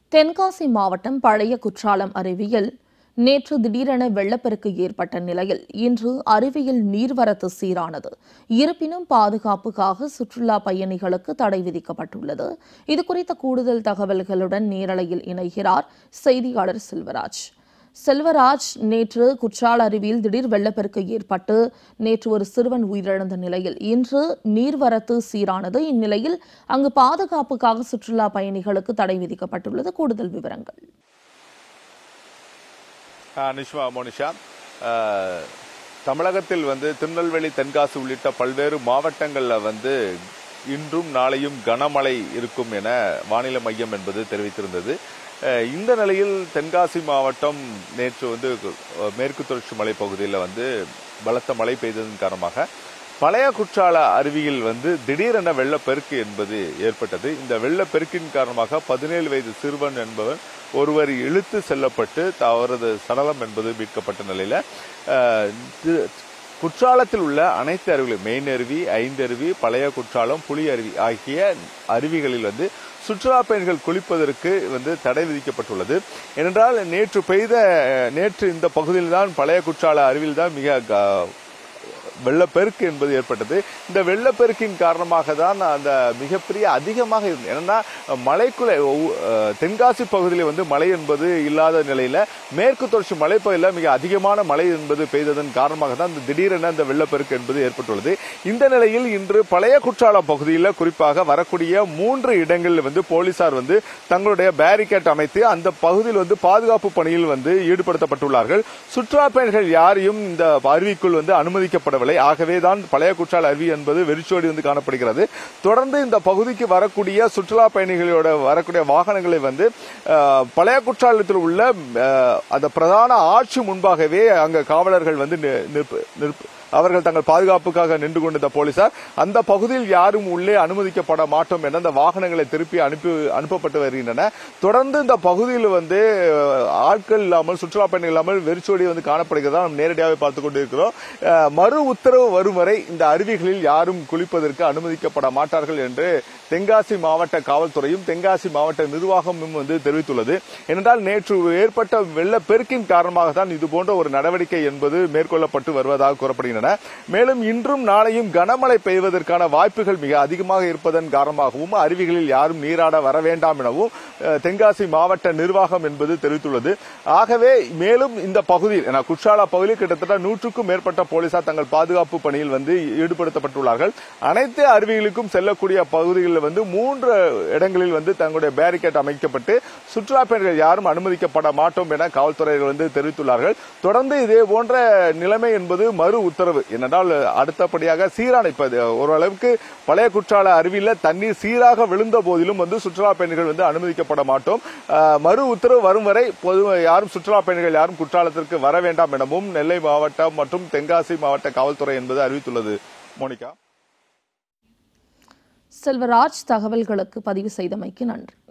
தென்காசி மாவட்டம் பழைய குற்றாலம் அருவியில் நேற்று திடீரென வெள்ளப்பெருக்கு ஏற்பட்ட நிலையில் இன்று அருவியில் நீர்வரத்து சீரானது இருப்பினும் பாதுகாப்புக்காக சுற்றுலா பயணிகளுக்கு தடை விதிக்கப்பட்டுள்ளது இதுகுறித்த கூடுதல் தகவல்களுடன் நேரலையில் இணைகிறார் செய்தியாளர் செல்வராஜ் செல்வராஜ் நேற்று குற்றால அருவியில் திடீர் வெள்ளப்பெருக்கு ஏற்பட்டு நேற்று ஒரு சிறுவன் உயிரிழந்த நிலையில் இன்று நீர்வரத்து சீரானது இந்நிலையில் அங்கு பாதுகாப்புக்காக சுற்றுலா பயணிகளுக்கு தடை விதிக்கப்பட்டுள்ளது கூடுதல் விவரங்கள் ஆஹ் நிஷ்மா மோனிஷா ஆஹ் தமிழகத்தில் வந்து திருநெல்வேலி தென்காசி உள்ளிட்ட பல்வேறு மாவட்டங்களில் வந்து இன்றும் நாளையும் கனமழை இருக்கும் என வானிலை மையம் என்பது தெரிவித்திருந்தது ஆஹ் இந்த நிலையில் தென்காசி மாவட்டம் நேற்று வந்து அஹ் மேற்கு தொடர்ச்சி மலைப்பகுதியில் வந்து பலத்த மழை பெய்ததன் காரணமாக பழைய குற்றால அருவியில் வந்து திடீரென வெள்ளப்பெருக்கு என்பது ஏற்பட்டது இந்த வெள்ளப்பெருக்கின் காரணமாக பதினேழு வயது சிறுவன் என்பவன் ஒருவர் இழுத்து செல்லப்பட்டு அவரது சடலம் என்பது மீட்கப்பட்ட நிலையில அஹ், தி- குற்றாலத்தில் உள்ள அனைத்து அருவிகளும் மெயின் அருவி ஐந்தருவி பழைய குற்றாலம் புலி அருவி ஆகிய அருவிகளில் வந்து சுற்றுலா பயணிகள் குளிப்பதற்கு வந்து தடை விதிக்கப்பட்டுள்ளது ஏனென்றால் நேற்று பெய்த நேற்று இந்த பகுதியில் தான் பழைய குற்றால அருவியில் தான் மிக க- வெள்ளப்பெருக்கு என்பது ஏற்பட்டது இந்த வெள்ளப்பெருக்கின் காரணமாக தான் அந்த மிகப்பெரிய அதிகமாக இருந்தது ஏன்னா மலைக்குள்ள ஒவ்வொ- அஹ் தென்காசி பகுதியில் வந்து மழை என்பது இல்லாத நிலையில மேற்கு தொடர்ச்சி மலைப்பகுதியில் மிக அதிகமான மழை என்பது பெய்ததன் காரணமாக தான் இந்த திடீரென இந்த வெள்ளப்பெருக்கு என்பது ஏற்பட்டுள்ளது இந்த நிலையில் இன்று பழைய குற்றாலம் பகுதியில் குறிப்பாக வரக்கூடிய மூன்று இடங்களில் வந்து போலீசார் வந்து தங்களுடைய பேரிகேட் அமைத்து அந்த பகுதியில் வந்து பாதுகாப்பு பணியில் வந்து ஈடுபடுத்தப்பட்டுள்ளார்கள் சுற்றுலா பயணிகள் யாரையும் இந்த அருவிக்குள் வந்து அனுமதிக்கப்படவில்லை ஆகவே தான் பழைய குற்றால அருவி என்பது வெறிச்சோடி வந்து காணப்படுகிறது தொடர்ந்து இந்த பகுதிக்கு வரக்கூடிய சுற்றுலா பயணிகளோட வரக்கூடிய வாகனங்களை வந்து அஹ், பழைய குற்றாலத்தில் உள்ள அஹ், அந்த பிரதான ஆட்சி முன்பாகவே அங்க காவலர்கள் வந்து நி- நிற்ப- நிற்ப- அவர்கள் தங்கள் பாதுகாப்புக்காக நின்று கொண்டிருந்த போலீசார் அந்த பகுதியில் யாரும் உள்ளே அனுமதிக்கப்பட மாட்டோம் என அந்த வாகனங்களை திருப்பி அனுப்பி அனுப்பப்பட்டு வருகின்றன தொடர்ந்து இந்த பகுதியில் வந்து அஹ், ஆட்கள் இல்லாமல் சுற்றுலா பயணிகள் இல்லாமல் வெறிச்சோடி வந்து காணப்படுகிறதா நாம் நேரடியாக பார்த்துக் கொண்டிருக்கிறோம் அஹ், மறு உத்தரவு வரும் வரை இந்த அருவிகளில் யாரும் குளிப்பதற்கு அனுமதிக்கப்பட மாட்டார்கள் என்று தென்காசி மாவட்ட காவல்துறையும் தென்காசி மாவட்ட நிர்வாகமும் வந்து தெரிவித்துள்ளது ஏனென்றால் நேற்று ஏற்பட்ட வெள்ளப்பெருக்கின் காரணமாக தான் இது போன்ற ஒரு நடவடிக்கை என்பது மேற்கொள்ளப்பட்டு வருவதாக கூறப்படுகின்றன மேலும் இன்றும் நாளையும் கனமழை பெய்வதற்கான வாய்ப்புகள் மிக அதிகமாக இருப்பதன் காரணமாகவும் அருவிகளில் யாரும் நீராட வர வேண்டாம் எனவும் அஹ், தென்காசி மாவட்ட நிர்வாகம் என்பது தெரிவித்துள்ளது ஆகவே மேலும் இந்த பகுதியில் ஏன்னா, குற்றால பகுதியில் கிட்டத்தட்ட நூற்றுக்கும் மேற்பட்ட போலீசார் தங்கள் பாதுகாப்பு பணியில் வந்து ஈடுபடுத்தப்பட்டுள்ளார்கள் அனைத்து அருவிகளுக்கும் செல்லக்கூடிய பகுதிகளில் வந்து மூன்று இடங்களில் வந்து தங்களுடைய பேரிகேட் அமைக்கப்பட்டு சுற்றுலா பயணிகள் யாரும் அனுமதிக்கப்பட மாட்டோம் என காவல்துறையினர் வந்து தெரிவித்துள்ளார்கள் தொடர்ந்து இதே போன்ற நிலைமை என்பது மறு உத்தரவு என்னென்றால் அடுத்தபடியாக சீரான இப்ப இது ஓரளவுக்கு பழைய குற்றால அருவியில தண்ணீர் சீராக விழுந்த போதிலும் வந்து சுற்றுலா பயணிகள் வந்து அனுமதிக்கப்பட மாட்டோம் ஆஹ், மறு உத்தரவு வரும் வரை பொது யாரும் சுற்றுலா பயணிகள் யாரும் குற்றாலத்திற்கு வர வேண்டாம் எனவும் நெல்லை மாவட்டம் மற்றும் தென்காசி மாவட்ட காவல்துறை என்பது அறிவித்துள்ளது மோனிகா செல்வராஜ் தகவல்களுக்கு பதிவு செய்தமைக்கு நன்றி